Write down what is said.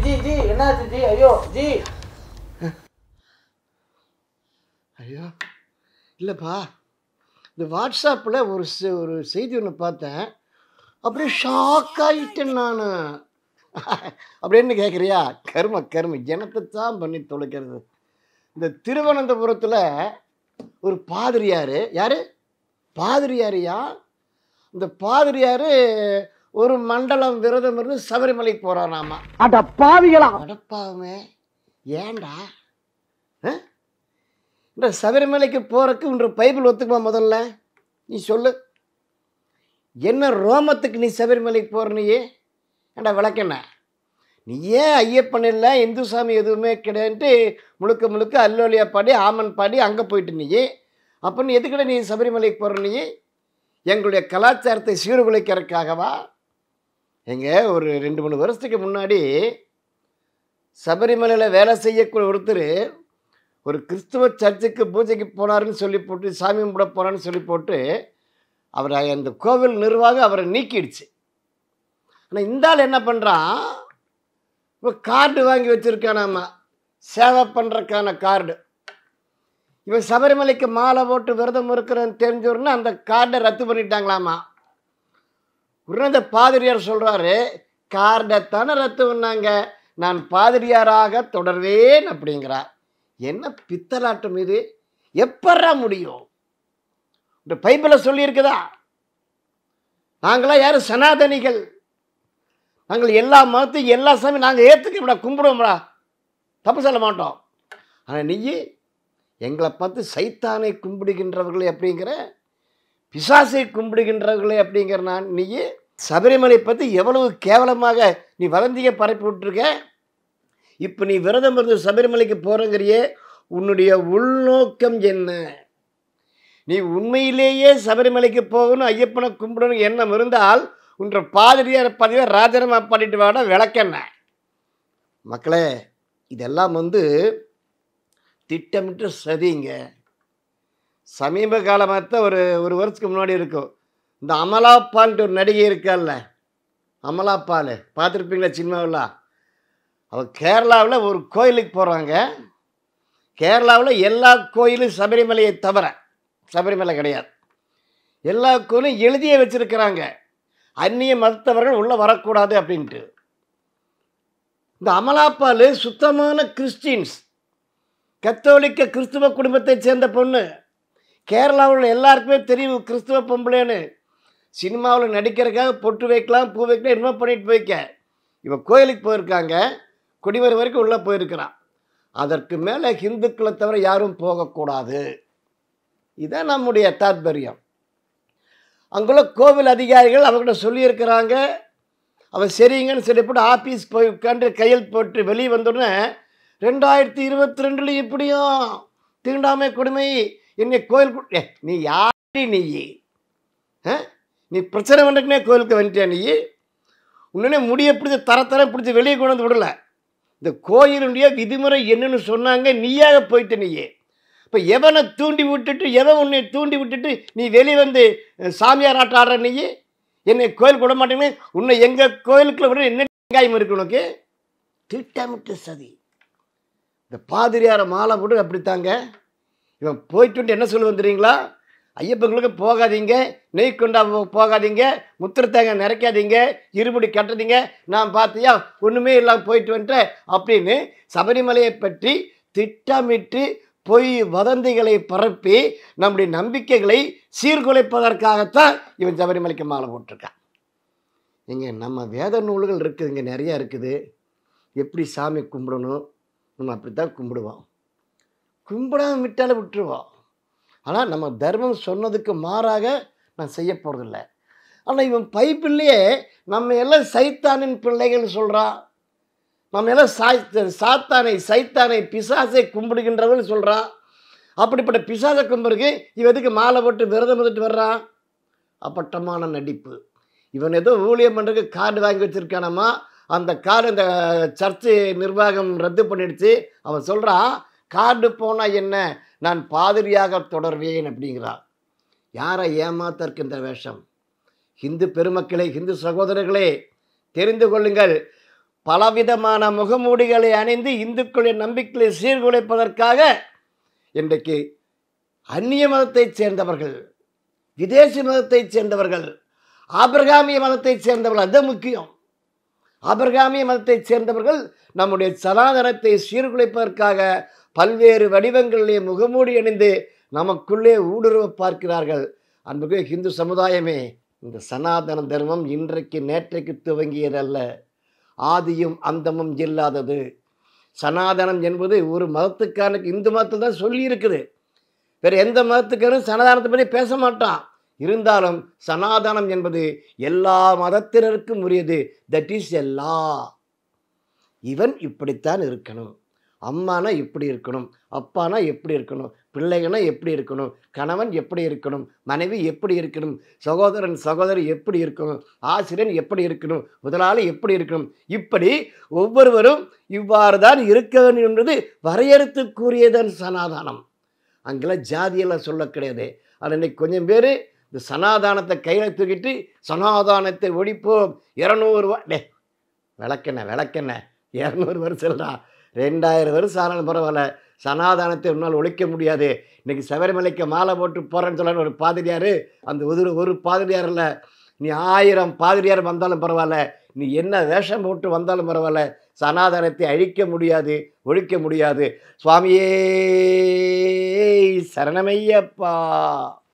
G ji என்னாச்சு ஜி ஐயோ ஜி ஐயோ இல்லைப்பா இந்த வாட்ஸ்அப்பில் ஒரு செ- ஒரு செய்தி ஒன்று பார்த்தேன் அப்படியே ஷாக் ஆகிட்டேன் நான் அப்படின்னு கேட்குறியா கரும கரும ஜனத்தை தான் பண்ணி தொலைக்கிறது இந்த திருவனந்தபுரத்தில் ஒரு பாதிரியார் யார் பாதிரியாரியா இந்த பாதிரியார் ஒரு மண்டலம் விரதம் இருந்து சபரிமலைக்கு போகிறாராமா அட பாவிகளா அடப்பாவுமே ஏன்டா ஆ? இந்த சபரிமலைக்கு போறதுக்கு உன்ற பைபிள் ஒத்துக்குமா முதல்ல நீ சொல்லு என்ன ரோமத்துக்கு நீ சபரிமலைக்கு போற நீயே ஏண்டா விளக்கென்ன நீ ஏன் ஐயப்பன் இல்லை இந்து சாமி எதுவுமே கிடையாதுன்ட்டு முழுக்க முழுக்க அல்லோலியா பாடி ஆமன் பாடி அங்கே போயிட்டு நீ அப்போ நீ எதுக்கட நீ சபரிமலைக்கு போகிற நீ எங்களுடைய கலாச்சாரத்தை சீர்குலைக்கிறதுக்காகவா எங்க ஒரு ரெண்டு மூணு வருஷத்துக்கு முன்னாடி சபரிமலையில் வேலை செய்யக்கூடிய ஒருத்தர் ஒரு கிறிஸ்துவ சர்ச்சுக்கு பூஜைக்கு போனாருன்னு சொல்லி போட்டு சாமி கும்பிட போனான்னு சொல்லி போட்டு அவர் அந்த கோவில் நிர்வாகம் அவரை நீக்கிடுச்சு ஆனால் இந்த ஆள் என்ன பண்ணுறான் இப்போ கார்டு வாங்கி வச்சுருக்கானாமா சேவை பண்ணுறக்கான கார்டு இவன் சபரிமலைக்கு மாலை போட்டு விரதம் இருக்கிறன்னு தெரிஞ்சவருன்னு அந்த கார்டை ரத்து பண்ணிட்டாங்களாமா உடனே அந்த பாதிரியார் சொல்கிறாரு கார்டை தானே ரத்து பண்ணாங்க நான் பாதிரியாராக தொடர்வேன் அப்படிங்கிறார் என்ன பித்தலாட்டம் இது எப்பட்றா முடியும் இந்த பைபிளை சொல்லியிருக்குதா நாங்களாம் யாரும் சனாதனிகள் நாங்கள் எல்லா மதத்தையும் எல்லா சாமி நாங்கள் ஏற்றுக்கோம்டா கும்பிடுவோம்டா தப்பு சொல்ல மாட்டோம் ஆனால் நீ எங்களை பார்த்து சைத்தானை கும்பிடுகின்றவர்களே அப்படிங்கிற பிசாசை கும்பிடுகின்றவர்களே அப்படிங்கிற நான் நீ சபரிமலை பற்றி எவ்வளவு கேவலமாக நீ வதந்தியை பரப்பி விட்டுருக்க இப்போ நீ விரதம் இருந்து சபரிமலைக்கு போகிறங்கிறியே உன்னுடைய உள்நோக்கம் என்ன நீ உண்மையிலேயே சபரிமலைக்கு போகணும் ஐயப்பனை கும்பிடணும் எண்ணம் இருந்தால் உன்ற பாதிரியார் பதிவை ராஜனமா பண்ணிட்டு வாட விளக்கென்ன மக்களே இதெல்லாம் வந்து திட்டமிட்டு சதிங்க சமீப காலமாக தான் ஒரு ஒரு வருஷத்துக்கு முன்னாடி இருக்கும் இந்த அமலாப்பான்ட்டு ஒரு நடிகை இருக்கால்ல அமலாப்பால் பார்த்துருப்பீங்களா சினிமாவில் அவள் கேரளாவில் ஒரு கோயிலுக்கு போகிறாங்க கேரளாவில் எல்லா கோயிலும் சபரிமலையை தவிர சபரிமலை கிடையாது எல்லா கோயிலும் எழுதியே வச்சிருக்கிறாங்க அந்நிய மதத்தவர்கள் உள்ளே வரக்கூடாது அப்படின்ட்டு இந்த அமலாப்பால் சுத்தமான கிறிஸ்டின்ஸ் கத்தோலிக்க கிறிஸ்துவ குடும்பத்தைச் சேர்ந்த பொண்ணு கேரளாவில் எல்லாருக்குமே தெரியும் கிறிஸ்துவ பொம்பளைன்னு சினிமாவில் நடிக்கிறதுக்காக பொட்டு வைக்கலாம் பூ வைக்கலாம் என்னமோ பண்ணிட்டு போய்க்க இவன் கோயிலுக்கு போயிருக்காங்க குடிவர வரைக்கும் உள்ளே போயிருக்கிறான் அதற்கு மேலே ஹிந்துக்களை தவிர யாரும் போகக்கூடாது இதான் நம்முடைய தாத்பரியம் அங்குள்ள கோவில் அதிகாரிகள் அவங்ககிட்ட சொல்லியிருக்கிறாங்க அவன் சரிங்கன்னு சொல்லி போட்டு ஆஃபீஸ் போய் உட்காந்து கையெழுத்து போட்டு வெளியே வந்தோடனே ரெண்டாயிரத்தி இருபத்தி ரெண்டில் இப்படியும் தீண்டாமை கொடுமை என்னை கோயில் கு- ஏ, நீ யாரி நீ ஆ? நீ பிரச்சனை பண்ணுறதுனே கோயிலுக்கு வந்துட்டியா நீ உடனே முடிய பிடிச்சி தர தர பிடிச்சி வெளியே கொண்டு வந்து விடல இந்த கோயிலுடைய விதிமுறை என்னன்னு சொன்னாங்க நீயாக போயிட்ட நீயே இப்போ எவனை தூண்டி விட்டுட்டு எவன் உன்னை தூண்டி விட்டுட்டு நீ வெளியே வந்து அஹ், சாமியார் ஆட்டம் ஆடுற நீ என்னை கோயில் விட மாட்டேங்குது உன்னை எங்கள் கோயிலுக்குள்ள விட என்ன வெங்காயம் இருக்கு உனக்கு திட்டமிட்டு சதி இந்த பாதிரியாரை மாலை போட்டு அப்படித்தாங்க இவன் போயிட்டு வந்து என்ன சொல்ல வந்துடுறீங்களா ஐயப்பங்களுக்கு போகாதீங்க நெய் கொண்டா போ- போகாதீங்க முத்திரத்தாங்க நிறைக்காதீங்க இருமுடி கட்டாதீங்க நான் பார்த்தியா ஒன்றுமே இல்லாமல் போயிட்டு வந்துட்டேன் அப்படின்னு சபரிமலையை பற்றி திட்டமிட்டு பொய் வதந்திகளை பரப்பி நம்முடைய நம்பிக்கைகளை சீர்குலைப்பதற்காகத்தான் இவன் சபரிமலைக்கு மாலை போட்டிருக்கான் இங்கே நம்ம வேத நூல்கள் இருக்குது இங்கே நிறையா இருக்குது எப்படி சாமி கும்பிடணும் நம்ம அப்படித்தான் கும்பிடுவோம் கும்பிடாம விட்டாலும் விட்டுருவோம் ஆனால் நம்ம தர்மம் சொன்னதுக்கு மாறாக நான் செய்ய போகிறதில்ல ஆனால் இவன் பைப்பிள்ளையே நம்ம எல்லாம் சைத்தானின் பிள்ளைகள் சொல்கிறான் நம்ம எல்லாம் சாய் சாத்தானை சைத்தானை பிசாசை கும்பிடுகின்றவர்கள் சொல்கிறான் அப்படிப்பட்ட பிசாசை கும்பிடுக்கு இவன் எதுக்கு மாலை போட்டு விரதம் வந்துட்டு வர்றான் அப்பட்டமான நடிப்பு இவன் ஏதோ ஊழியம் பண்ணுறதுக்கு கார்டு வாங்கி வச்சுருக்கானாமா அந்த கார்டு இந்த சர்ச்சு நிர்வாகம் ரத்து பண்ணிடுச்சு அவன் சொல்கிறான் கார்டு போனால் என்ன நான் பாதிரியாக தொடர்வேன் அப்படிங்கிறான் யாரை ஏமாத்தற்கு இந்த வேஷம் ஹிந்து பெருமக்களே ஹிந்து சகோதரர்களே தெரிந்து கொள்ளுங்கள் பலவிதமான முகமூடிகளை அணிந்து இந்துக்களின் நம்பிக்கையை சீர்குலைப்பதற்காக இன்றைக்கு அந்நிய மதத்தைச் சேர்ந்தவர்கள் விதேசி மதத்தைச் சேர்ந்தவர்கள் ஆபிரகாமிய மதத்தைச் சேர்ந்தவர்கள் அது முக்கியம் ஆபிரகாமிய மதத்தைச் சேர்ந்தவர்கள் நம்முடைய சனாதனத்தை சீர்குலைப்பதற்காக பல்வேறு வடிவங்களிலே முகமூடி அணிந்து நமக்குள்ளே ஊடுருவ பார்க்கிறார்கள் அன்புக்கு இந்து சமுதாயமே இந்த சனாதன தர்மம் இன்றைக்கு நேற்றைக்கு துவங்கியதல்ல ஆதியும் அந்தமும் இல்லாதது சனாதனம் என்பது ஒரு மதத்துக்கான இந்து மதத்தில் தான் சொல்லி இருக்குது வேறு எந்த மதத்துக்காரும் சனாதனத்தை பற்றி பேச மாட்டான் இருந்தாலும் சனாதனம் என்பது எல்லா மதத்தினருக்கும் உரியது தட் இஸ் எல்லா இவன் இப்படித்தான் இருக்கணும் அம்மானா இப்படி இருக்கணும் அப்பானா எப்படி இருக்கணும் பிள்ளைகனா எப்படி இருக்கணும் கணவன் எப்படி இருக்கணும் மனைவி எப்படி இருக்கணும் சகோதரன் சகோதரி எப்படி இருக்கணும் ஆசிரியன் எப்படி இருக்கணும் முதலாளி எப்படி இருக்கணும் இப்படி ஒவ்வொருவரும் இவ்வாறு தான் இருக்க வேண்டும் என்பது வரையறுத்து கூறியதன் சனாதானம் அங்கெல்லாம் ஜாதியெல்லாம் சொல்ல கிடையாது ஆனால் இன்னைக்கு கொஞ்சம் பேர் இந்த சனாதானத்தை கையில் தூக்கிட்டு சனாதானத்தை ஒழிப்போம் இரநூறு வா டே விளக்கெண்ண விளக்கெண்ண இரநூறு வருஷம்டா ரெண்டாயிரம் வருஷம் ஆனாலும் பரவாயில்ல சனாதானத்தை உன்னால் ஒழிக்க முடியாது இன்னைக்கு சபரிமலைக்கு மாலை போட்டு போகிறேன்னு சொல்ல ஒரு பாதிரியார் அந்த ஒரு ஒரு பாதிரியார் இல்லை நீ ஆயிரம் பாதிரியார் வந்தாலும் பரவாயில்ல நீ என்ன வேஷம் போட்டு வந்தாலும் பரவாயில்ல சனாதனத்தை அழிக்க முடியாது ஒழிக்க முடியாது சுவாமியே சரணமையப்பா